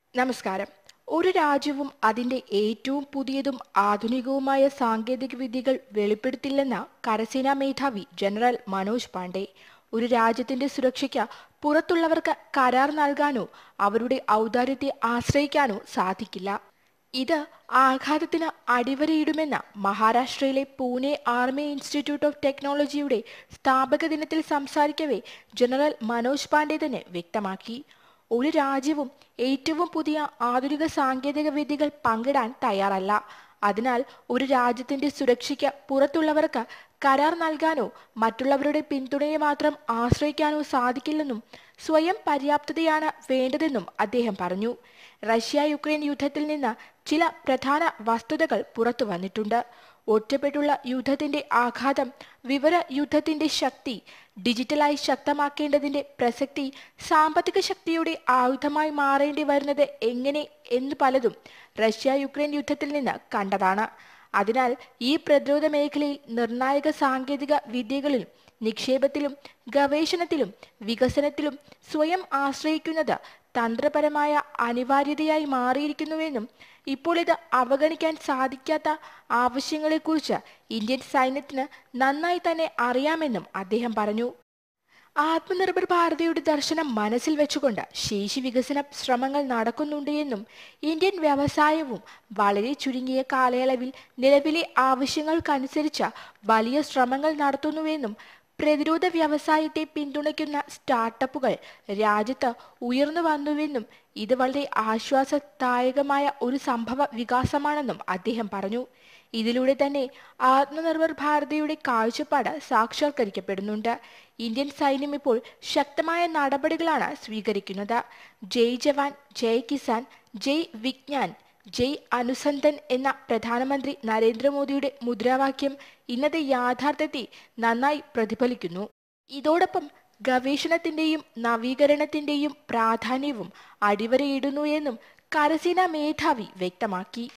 നമസ്കാരം ഒരു രാജ്യവും അതിന്റെ ഏറ്റവും പുതിയതും ആധുനികവുമായ സാങ്കേതിക വിദ്യകൾ വെളിപ്പെടുത്തില്ലെന്ന കരസേനാ മേധാവി ജനറൽ മനോജ് പാണ്ഡെ ഒരു രാജ്യത്തിന്റെ സുരക്ഷയ്ക്ക് പുറത്തുള്ളവർക്ക് കരാർ നൽകാനോ അവരുടെ ഔദാര്യത്തെ ആശ്രയിക്കാനോ സാധിക്കില്ല ഇത് ആഘാതത്തിന് അടിവരയിടുമെന്ന മഹാരാഷ്ട്രയിലെ പൂനെ ആർമി ഇൻസ്റ്റിറ്റ്യൂട്ട് ഓഫ് ടെക്നോളജിയുടെ സ്ഥാപക ദിനത്തിൽ സംസാരിക്കവേ ജനറൽ മനോജ് പാണ്ഡെ തന്നെ വ്യക്തമാക്കി ഒരു രാജ്യവും ഏറ്റവും പുതിയ ആധുനിക സാങ്കേതിക വിദ്യകൾ പങ്കിടാൻ തയ്യാറല്ല അതിനാൽ ഒരു രാജ്യത്തിന്റെ സുരക്ഷയ്ക്ക് പുറത്തുള്ളവർക്ക് കരാർ നൽകാനോ മറ്റുള്ളവരുടെ പിന്തുണയെ മാത്രം ആശ്രയിക്കാനോ സാധിക്കില്ലെന്നും സ്വയം പര്യാപ്തതയാണ് വേണ്ടതെന്നും അദ്ദേഹം പറഞ്ഞു റഷ്യ യുക്രൈൻ യുദ്ധത്തിൽ നിന്ന് ചില പ്രധാന വസ്തുതകൾ പുറത്തു വന്നിട്ടുണ്ട് ഒറ്റപ്പെട്ടുള്ള യുദ്ധത്തിന്റെ ആഘാതം വിവര യുദ്ധത്തിന്റെ ശക്തി ഡിജിറ്റലായി ശക്തമാക്കേണ്ടതിന്റെ പ്രസക്തി സാമ്പത്തിക ശക്തിയുടെ ആയുധമായി മാറേണ്ടി വരുന്നത് എങ്ങനെ എന്ന് പലതും റഷ്യ യുക്രൈൻ യുദ്ധത്തിൽ നിന്ന് കണ്ടതാണ് അതിനാൽ ഈ പ്രതിരോധ മേഖലയിൽ നിർണായക സാങ്കേതിക വിദ്യകളിലും നിക്ഷേപത്തിലും ഗവേഷണത്തിലും വികസനത്തിലും സ്വയം ആശ്രയിക്കുന്നത് തന്ത്രപരമായ അനിവാര്യതയായി മാറിയിരിക്കുന്നുവെന്നും ഇപ്പോൾ ഇത് അവഗണിക്കാൻ സാധിക്കാത്ത ആവശ്യങ്ങളെക്കുറിച്ച് ഇന്ത്യൻ സൈന്യത്തിന് നന്നായി തന്നെ അറിയാമെന്നും അദ്ദേഹം പറഞ്ഞു ആത്മനിർഭർ ഭാരതയുടെ ദർശനം മനസ്സിൽ വെച്ചുകൊണ്ട് ശേഷി വികസന ശ്രമങ്ങൾ നടക്കുന്നുണ്ട് എന്നും ഇന്ത്യൻ വ്യവസായവും വളരെ ചുരുങ്ങിയ കാലയളവിൽ നിലവിലെ ആവശ്യങ്ങൾക്കനുസരിച്ച് വലിയ ശ്രമങ്ങൾ നടത്തുന്നുവെന്നും പ്രതിരോധ വ്യവസായത്തെ പിന്തുണയ്ക്കുന്ന സ്റ്റാർട്ടപ്പുകൾ രാജ്യത്ത് ഉയർന്നു വന്നുവെന്നും ഇത് വളരെ ആശ്വാസദായകമായ ഒരു സംഭവ വികാസമാണെന്നും അദ്ദേഹം പറഞ്ഞു ഇതിലൂടെ തന്നെ ആത്മനിർഭർ ഭാരതയുടെ കാഴ്ചപ്പാട് സാക്ഷാത്കരിക്കപ്പെടുന്നുണ്ട് ഇന്ത്യൻ സൈന്യം ഇപ്പോൾ ശക്തമായ നടപടികളാണ് സ്വീകരിക്കുന്നത് ജയ് ജവാൻ ജയ് കിസാൻ ജയ് വിജ്ഞാൻ ജയ് അനുസന്ധൻ എന്ന പ്രധാനമന്ത്രി നരേന്ദ്രമോദിയുടെ മുദ്രാവാക്യം ഇന്നത്തെ യാഥാർത്ഥ്യത്തെ നന്നായി പ്രതിഫലിക്കുന്നു ഇതോടൊപ്പം ഗവേഷണത്തിന്റെയും നവീകരണത്തിന്റെയും പ്രാധാന്യവും അടിവരയിടുന്നു എന്നും കരസേനാ മേധാവി വ്യക്തമാക്കി